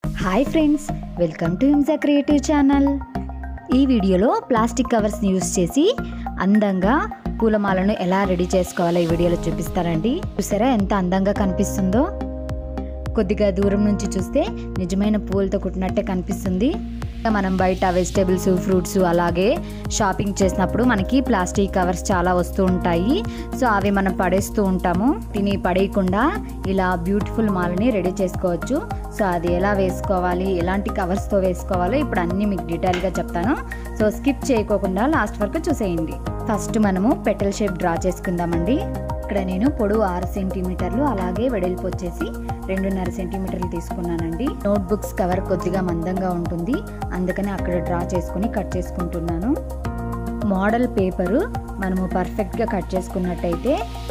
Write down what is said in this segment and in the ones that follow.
hi friends welcome to Himsa creative channel ఈ వీడియోలో plastic కవర్స్ని use చేసి అందంగా పూలమాలను ఎలా రెడీ చేసుకోవాలో ఈ వీడియోలో చూపిస్తారండి చూసారా ఎంత అందంగా కనిపిస్తుందో కొద్దిగా దూరం నుంచి చూస్తే నిజమైన పూలతో కుట్టినట్టే కనిపిస్తుంది మనం బయట వెజిటేబుల్స్ ఫ్రూట్స్ అలాగే షాపింగ్ చేసినప్పుడు మనకి ప్లాస్టిక్ కవర్స్ చాలా వస్తూ ఉంటాయి సో అవి మనం పడేస్తూ ఉంటాము తిని పడేయకుండా ఇలా బ్యూటిఫుల్ మాలని రెడీ చేసుకోవచ్చు సో అది ఎలా వేసుకోవాలి ఎలాంటి కవర్స్తో వేసుకోవాలో ఇప్పుడు అన్నీ మీకు డీటెయిల్గా చెప్తాను సో స్కిప్ చేయకోకుండా లాస్ట్ వరకు చూసేయండి ఫస్ట్ మనము పెటల్ షేప్ డ్రా చేసుకుందామండి ఇక్కడ నేను పొడవు ఆరు సెంటీమీటర్లు అలాగే వెడల్పు వచ్చేసి రెండున్నర సెంటీమీటర్లు తీసుకున్నానండి నోట్ బుక్స్ కవర్ కొద్దిగా మందంగా ఉంటుంది అందుకని అక్కడ డ్రా చేసుకుని కట్ చేసుకుంటున్నాను మోడల్ పేపరు మనము పర్ఫెక్ట్గా కట్ చేసుకున్నట్టయితే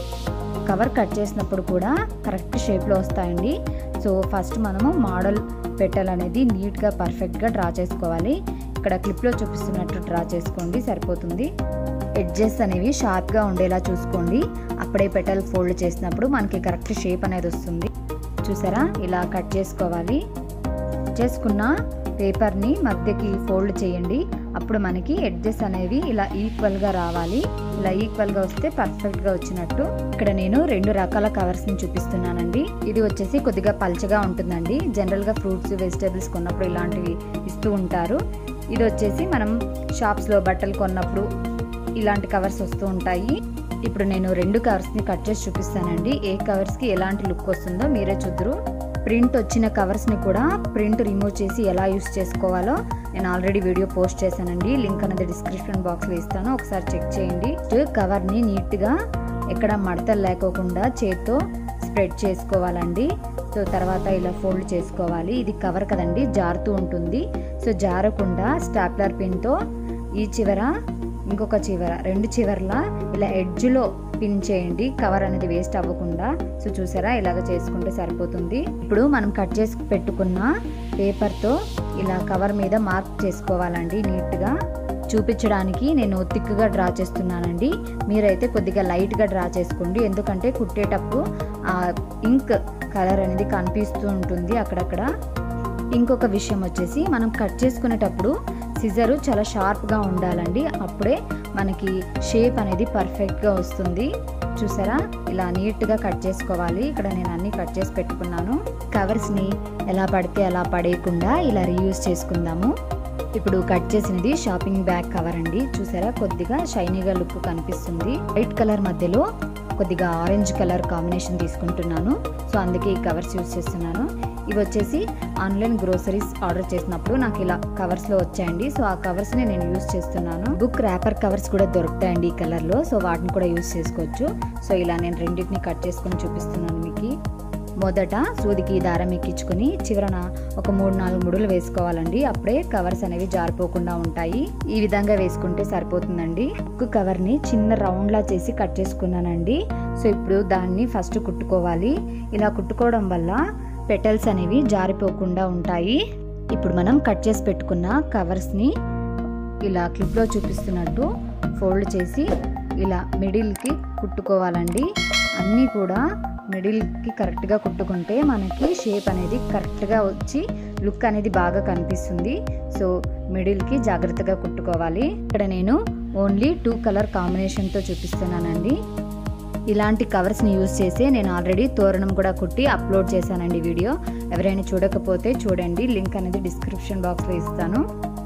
కవర్ కట్ చేసినప్పుడు కూడా కరెక్ట్ షేప్లో వస్తాయండి సో ఫస్ట్ మనము మోడల్ పెట్టాలనేది నీట్గా పర్ఫెక్ట్గా డ్రా చేసుకోవాలి ఇక్కడ క్లిప్లో చూపిస్తున్నట్టు డ్రా చేసుకోండి సరిపోతుంది ఎడ్జెస్ అనేవి షార్ప్గా ఉండేలా చూసుకోండి అప్పుడే పెటల్ ఫోల్డ్ చేసినప్పుడు మనకి కరెక్ట్ షేప్ అనేది వస్తుంది చూసారా ఇలా కట్ చేసుకోవాలి చేసుకున్న పేపర్ని మధ్యకి ఫోల్డ్ చేయండి అప్పుడు మనకి ఎడ్జెస్ అనేవి ఇలా ఈక్వల్గా రావాలి ఇలా ఈక్వల్గా వస్తే పర్ఫెక్ట్గా వచ్చినట్టు ఇక్కడ నేను రెండు రకాల కవర్స్ని చూపిస్తున్నానండి ఇది వచ్చేసి కొద్దిగా పల్చగా ఉంటుందండి జనరల్గా ఫ్రూట్స్ వెజిటేబుల్స్ కొన్నప్పుడు ఇలాంటివి ఇస్తూ ఉంటారు ఇది వచ్చేసి మనం షాప్స్లో బట్టలు కొన్నప్పుడు ఇలాంటి కవర్స్ వస్తూ ఉంటాయి ఇప్పుడు నేను రెండు కవర్స్ని కట్ చేసి చూపిస్తానండి ఏ కవర్స్కి ఎలాంటి లుక్ వస్తుందో మీరే చూద్దరు ప్రింట్ వచ్చిన కవర్స్ని కూడా ప్రింట్ రిమూవ్ చేసి ఎలా యూస్ చేసుకోవాలో నేను ఆల్రెడీ వీడియో పోస్ట్ చేశానండి లింక్ అనేది డిస్క్రిప్షన్ బాక్స్లో ఇస్తాను ఒకసారి చెక్ చేయండి కవర్ని నీట్గా ఎక్కడ మడతలు లేకోకుండా చేత్తో స్ప్రెడ్ చేసుకోవాలండి సో తర్వాత ఇలా ఫోల్డ్ చేసుకోవాలి ఇది కవర్ కదండి జారుతూ ఉంటుంది సో జారకుండా స్టాప్లర్ పిన్తో ఈ చివర ఇంకొక చివర రెండు చివర్ల ఇలా ఎడ్జ్లో పిన్ చేయండి కవర్ అనేది వేస్ట్ అవ్వకుండా సో చూసారా ఇలాగ చేసుకుంటే సరిపోతుంది ఇప్పుడు మనం కట్ చేసి పెట్టుకున్న పేపర్తో ఇలా కవర్ మీద మార్క్ చేసుకోవాలండి నీట్గా చూపించడానికి నేను థిక్గా డ్రా చేస్తున్నానండి మీరైతే కొద్దిగా లైట్గా డ్రా చేసుకోండి ఎందుకంటే కుట్టేటప్పుడు ఆ ఇంక్ కలర్ అనేది కనిపిస్తూ ఉంటుంది అక్కడక్కడ ఇంకొక విషయం వచ్చేసి మనం కట్ చేసుకునేటప్పుడు సిజరు చాలా షార్ప్గా ఉండాలండి అప్పుడే మనకి షేప్ అనేది పర్ఫెక్ట్గా వస్తుంది చూసారా ఇలా నీట్గా కట్ చేసుకోవాలి ఇక్కడ నేను అన్ని కట్ చేసి పెట్టుకున్నాను కవర్స్ని ఎలా పడితే అలా పడేయకుండా ఇలా రీయూజ్ చేసుకుందాము ఇప్పుడు కట్ చేసినది షాపింగ్ బ్యాగ్ కవర్ అండి చూసారా కొద్దిగా షైనీగా లుక్ కనిపిస్తుంది వైట్ కలర్ మధ్యలో కొద్దిగా ఆరెంజ్ కలర్ కాంబినేషన్ తీసుకుంటున్నాను సో అందుకే ఈ కవర్స్ యూజ్ చేస్తున్నాను ఇవి వచ్చేసి ఆన్లైన్ గ్రోసరీస్ ఆర్డర్ చేసినప్పుడు నాకు ఇలా కవర్స్లో వచ్చాయండి సో ఆ కవర్స్ని నేను యూజ్ చేస్తున్నాను బుక్ ర్యాపర్ కవర్స్ కూడా దొరుకుతాయండి ఈ కలర్లో సో వాటిని కూడా యూజ్ చేసుకోవచ్చు సో ఇలా నేను రెండింటిని కట్ చేసుకొని చూపిస్తున్నాను మీకు మొదట సూదికి దారం ఎక్కించుకొని చివరన ఒక మూడు నాలుగు ముడులు వేసుకోవాలండి అప్పుడే కవర్స్ అనేవి జారిపోకుండా ఉంటాయి ఈ విధంగా వేసుకుంటే సరిపోతుందండి బుక్ కవర్ని చిన్న రౌండ్లా చేసి కట్ చేసుకున్నానండి సో ఇప్పుడు దాన్ని ఫస్ట్ కుట్టుకోవాలి ఇలా కుట్టుకోవడం వల్ల పెటల్స్ అనేవి జారిపోకుండా ఉంటాయి ఇప్పుడు మనం కట్ చేసి పెట్టుకున్న కవర్స్ని ఇలా క్లిప్లో చూపిస్తున్నట్టు ఫోల్డ్ చేసి ఇలా మిడిల్కి కుట్టుకోవాలండి అన్నీ కూడా మిడిల్కి కరెక్ట్గా కుట్టుకుంటే మనకి షేప్ అనేది కరెక్ట్గా వచ్చి లుక్ అనేది బాగా కనిపిస్తుంది సో మిడిల్కి జాగ్రత్తగా కుట్టుకోవాలి ఇక్కడ నేను ఓన్లీ టూ కలర్ కాంబినేషన్తో చూపిస్తున్నానండి ఇలాంటి కవర్స్ని యూజ్ చేసి నేను ఆల్రెడీ తోరణం కూడా కుట్టి అప్లోడ్ చేశానండి వీడియో ఎవరైనా చూడకపోతే చూడండి లింక్ అనేది డిస్క్రిప్షన్ బాక్స్లో ఇస్తాను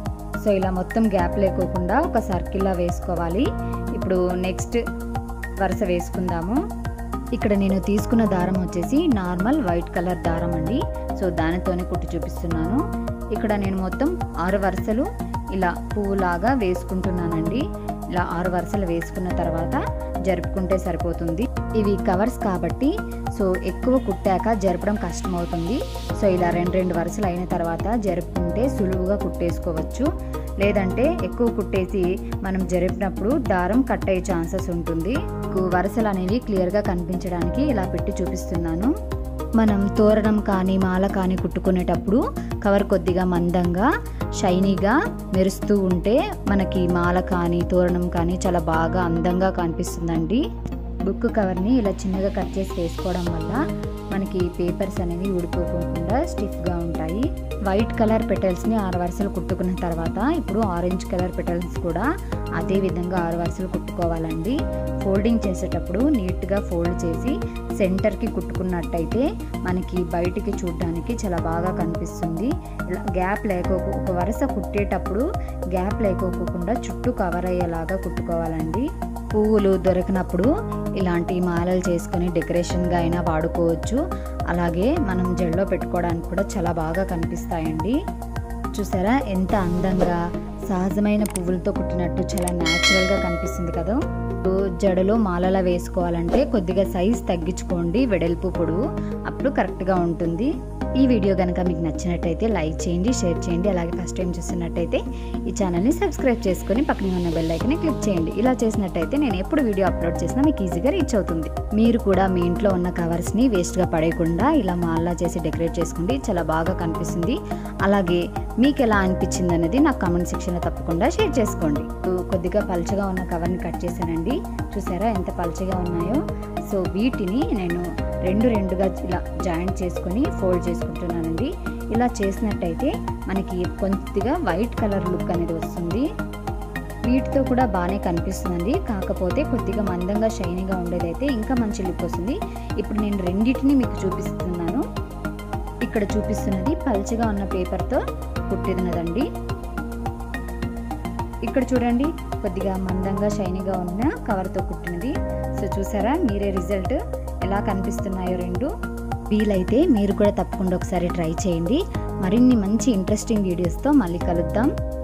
సో ఇలా మొత్తం గ్యాప్ లేకోకుండా ఒక సర్కిల్లా వేసుకోవాలి ఇప్పుడు నెక్స్ట్ వరుస వేసుకుందాము ఇక్కడ నేను తీసుకున్న దారం వచ్చేసి నార్మల్ వైట్ కలర్ దారం అండి సో దానితోనే కుట్టి చూపిస్తున్నాను ఇక్కడ నేను మొత్తం ఆరు వరుసలు ఇలా పువ్వులాగా వేసుకుంటున్నానండి ఇలా ఆరు వరుసలు వేసుకున్న తర్వాత జరుపుకుంటే సరిపోతుంది ఇవి కవర్స్ కాబట్టి సో ఎక్కువ కుట్టాక జరపడం కష్టమవుతుంది సో ఇలా రెండు రెండు వరుసలు అయిన తర్వాత జరుపుకుంటే సులువుగా కుట్టేసుకోవచ్చు లేదంటే ఎక్కువ కుట్టేసి మనం జరిపినప్పుడు దారం కట్ అయ్యే ఛాన్సెస్ ఉంటుంది వరుసలు అనేవి క్లియర్గా కనిపించడానికి ఇలా పెట్టి చూపిస్తున్నాను మనం తోరణం కానీ మాల కానీ కుట్టుకునేటప్పుడు కవర్ కొద్దిగా మందంగా షైనీగా మెరుస్తూ ఉంటే మనకి మాల కానీ తోరణం కానీ చాలా బాగా అందంగా కనిపిస్తుందండి బుక్ కవర్ని ఇలా చిన్నగా కట్ చేసి వేసుకోవడం వల్ల మన మనకి పేపర్స్ అనేవి ఊడిపోకుండా స్టిఫ్గా ఉంటాయి వైట్ కలర్ పెటల్స్ని ఆరు వరుసలు కుట్టుకున్న తర్వాత ఇప్పుడు ఆరెంజ్ కలర్ పెటల్స్ కూడా అదే విధంగా ఆరు వరుసలు కుట్టుకోవాలండి ఫోల్డింగ్ చేసేటప్పుడు నీట్గా ఫోల్డ్ చేసి సెంటర్కి కుట్టుకున్నట్టయితే మనకి బయటికి చూడడానికి చాలా బాగా కనిపిస్తుంది ఇలా గ్యాప్ లేకోకు ఒక వరుస కుట్టేటప్పుడు గ్యాప్ లేకోకుండా చుట్టూ కవర్ అయ్యేలాగా కుట్టుకోవాలండి పువ్వులు దొరికినప్పుడు ఇలాంటి మాలలు చేసుకొని డెకరేషన్గా అయినా వాడుకోవచ్చు అలాగే మనం జడలో పెట్టుకోవడానికి కూడా చాలా బాగా కనిపిస్తాయండి చూసారా ఎంత అందంగా సహజమైన పువ్వులతో కుట్టినట్టు చాలా న్యాచురల్గా కనిపిస్తుంది కదా జడలో మాలలా వేసుకోవాలంటే కొద్దిగా సైజ్ తగ్గించుకోండి వెడల్పు పొడవు అప్పుడు కరెక్ట్గా ఉంటుంది ఈ వీడియో కనుక మీకు నచ్చినట్టయితే లైక్ చేయండి షేర్ చేయండి అలాగే ఫస్ట్ టైం చూస్తున్నట్టయితే ఈ ఛానల్ని సబ్స్క్రైబ్ చేసుకొని పక్కనే ఉన్న బెల్ ఐకన్ని క్లిక్ చేయండి ఇలా చేసినట్టయితే నేను ఎప్పుడు వీడియో అప్లోడ్ చేసినా మీకు ఈజీగా రీచ్ అవుతుంది మీరు కూడా మీ ఇంట్లో ఉన్న కవర్స్ని వేస్ట్గా పడేయకుండా ఇలా మాల్లా చేసి డెకరేట్ చేసుకోండి చాలా బాగా కనిపిస్తుంది అలాగే మీకు ఎలా అనిపించింది అనేది నాకు కామెంట్ సెక్షన్లో తప్పకుండా షేర్ చేసుకోండి కొద్దిగా పల్చగా ఉన్న కవర్ని కట్ చేశానండి చూసారా ఎంత పల్చగా ఉన్నాయో సో వీటిని నేను రెండు రెండుగా ఇలా జాయింట్ చేసుకొని ఫోల్డ్ చేసుకుంటున్నానండి ఇలా చేసినట్టయితే మనకి కొద్దిగా వైట్ కలర్ లుక్ అనేది వస్తుంది వీటితో కూడా బాగానే కనిపిస్తుందండి కాకపోతే కొద్దిగా మందంగా షైనీగా ఉండేదైతే ఇంకా మంచి లుక్ వస్తుంది ఇప్పుడు నేను రెండింటిని మీకు చూపిస్తున్నాను ఇక్కడ చూపిస్తున్నది పల్చగా ఉన్న పేపర్తో కుట్టినదండి ఇక్కడ చూడండి కొద్దిగా మందంగా షైనీగా ఉన్న కవర్తో కుట్టినది సో చూసారా మీరే రిజల్ట్ ఎలా కనిపిస్తున్నాయో రెండు వీలైతే మీరు కూడా తప్పకుండా ఒకసారి ట్రై చేయండి మరిన్ని మంచి ఇంట్రెస్టింగ్ వీడియోస్తో మళ్ళీ కలుద్దాం